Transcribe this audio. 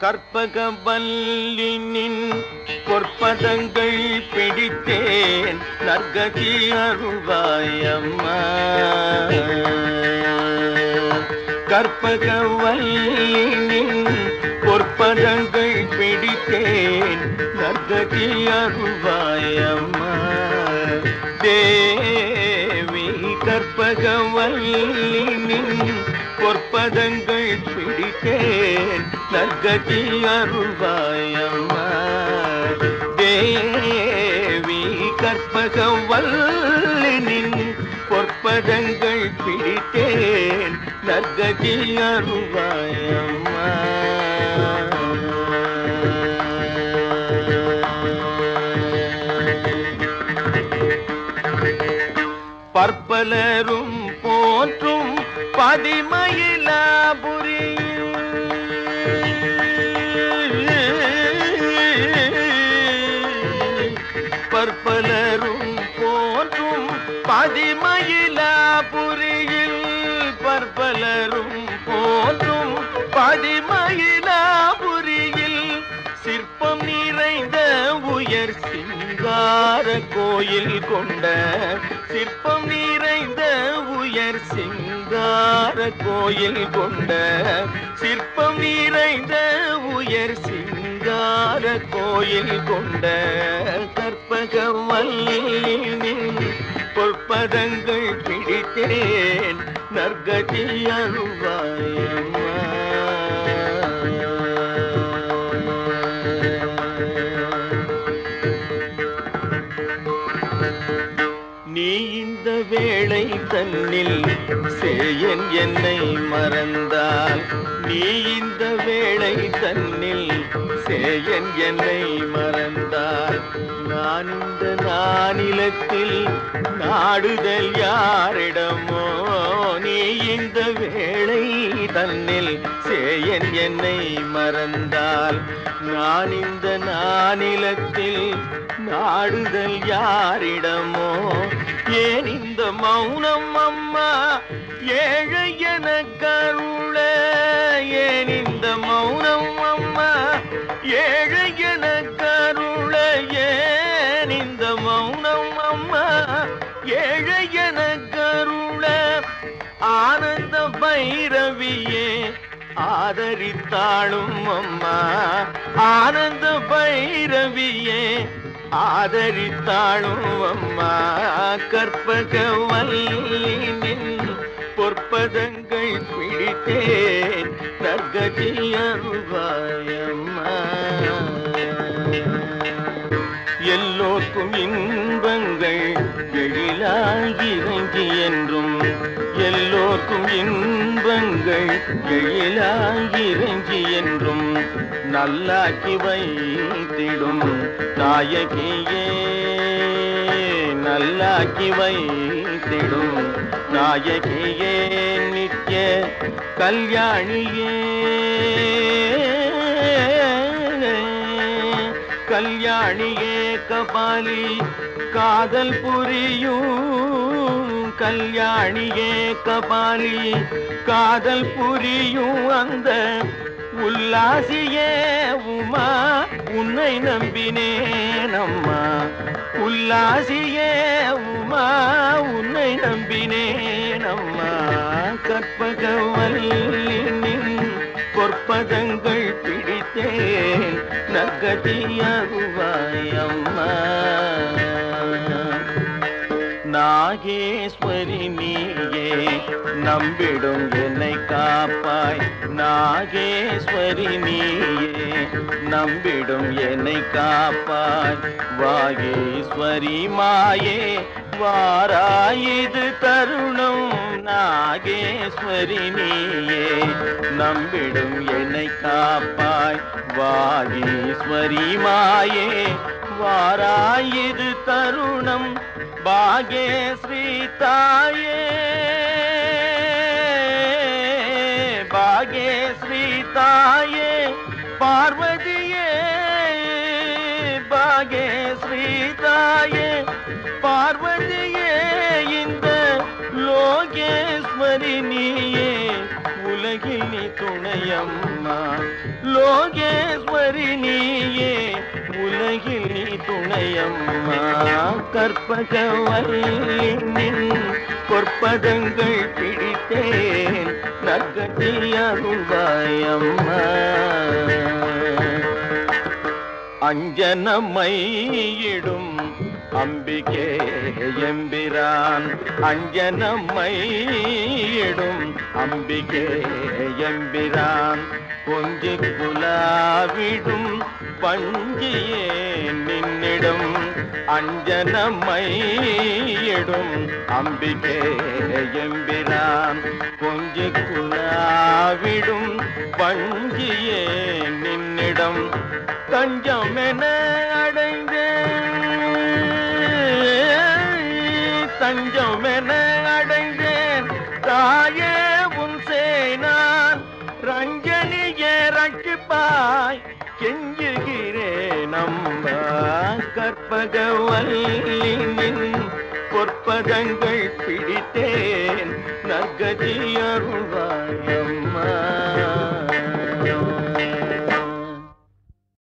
கற்பக வல்லினின் பொற்பதங்கள் பிடித்தேன் நற்கதி அருள்வாயம்மா கற்பக வல்லினின் பொற்பதங்கள் பிடித்தேன் நற்கதி அருள்வாயம்மா தேவி கற்பக வல்லினின் பொற்பதங்கள் பிடித்தேன் நற்கதி அருள்வாயம்மா தேவி கற்பக வல்லினின் பொற்பதங்கள் பிடித்தேன் நற்கதி அருள்வாயம்மா பற்பலரும் போற்றும் பதிமயிலாபுரி பற்பலரும் போற்றும் பதிமயிலாபுரியில் பற்பலரும் போற்றும் பதிமயிலாபுரியில் சிற்பம் நிறைந்த உயர் சிங்கார கோயில் கொண்ட சிற்பம் நிறைந்த உயர் சிங்கார கோயில் கொண்ட சிற்பம் நிறைந்த உயர் சிங்கார கோயில் கொண்ட கற்பக வல்லினின் பொற்பதங்கள் பிடித்தேன் நற்கதி அருள்வாயம்மா நீ இந்த வேளை தன்னில் சேயன் என்னை மறந்தால் நீ இந்த வேளை தன்னில் சேயன் என்னை மறந்தால் நான் இந்த நானிலத்தில் நாடுதல் யாரிடமோ நீ இந்த வேளை தன்னில் சேயன் என்னை மறந்தால் நான் இந்த நானிலத்தில் நாடுதல் யாரிடமோ ஏன் இந்த மௌனம் அம்மா ஏழை என கருள ஏன் இந்த மௌனம் அம்மா ஏழை என கருள ஏன் இந்த மௌனம் அம்மா ஏழை என கருள ஆனந்த பைரவியே ஆதரித்தாளும் அம்மா ஆனந்த பைரவியே ஆதரித்தாளும் அம்மா கற்பக வல்லினின் பொற்பதங்கள் பிடித்தேன் நற்கதி அருள்வாயம்மா எல்லோர்க்கும் இன்பங்கள் எழிலாகி இறங்கி என்றும் எல்லோர்க்கும் இன்பங்கள் எழிலாகி இறங்கி என்றும் நல்லாக்கி வைத்திடும் நாயகியே நல்லாக்கி வைத்திடும் நாயகியே நித்ய கல்யாணியே கல்யாணியே கபாலி காதல் புரியும் கல்யாணியே கபாலி காதல் புரியும் அந்த உல்லாசியே உமா உன்னை நம்பினேன் அம்மா உல்லாசியே உமா உன்னை நம்பினேன் அம்மா கற்பக வல்லினின் பொற்பதங்கள் பிடித்தேன் நகதி அருவாயம்மா நாகேஸ்வரி நீயே நம்பிடும் என்னை காப்பாய் நாகேஸ்வரி நீயே நம்பிடும் என்னை காப்பாய் வாகேஸ்வரி மாயே வாராயிது தருணம் நாகேஸ்வரி நீயே நம்பிடும் என்னை காப்பாய் வாகேஸ்வரி மாயே வாராயிது தருணம் பாகேஸ்ரீ தாயே பாகேஸ்ரீ தாயே பார்வதியே பாகேஸ்ரீ தாயே பார்வதியே இந்த லோகேஸ்வரி நீயே உலகில் நீ துணையம்மா லோ யோகேஸ்வரி நீயே உலகில் நீ துணையம்மா கற்பகவல்லின் பொற்பதங்கள் பிடித்தேன் நற்கட்டி அருள்வாயம்மா அஞ்சனமையிடும் அம்பிகே எம்பிரான் அஞ்சனமையிடும் அம்பிகே எம்பிரான் கொஞ்சி குலாவிடும் பஞ்சியே நின்னிடும் அஞ்சனமையிடும் அம்பிகே எம்பிரான் கொஞ்சி குலாவிடும் பஞ்சியே நின்னிடம் தஞ்சம் என அடைந்தேன் தஞ்சம் என அடைந்தேன் தாயே உன் சேனான் ரஞ்சனியே ரட்சிப்பாய் கெஞ்சுகிறேன் அம்பா கற்பகவல்லின் பொற்பதங்கள் பிடித்தேன் நற்கதி அருள்வாயம்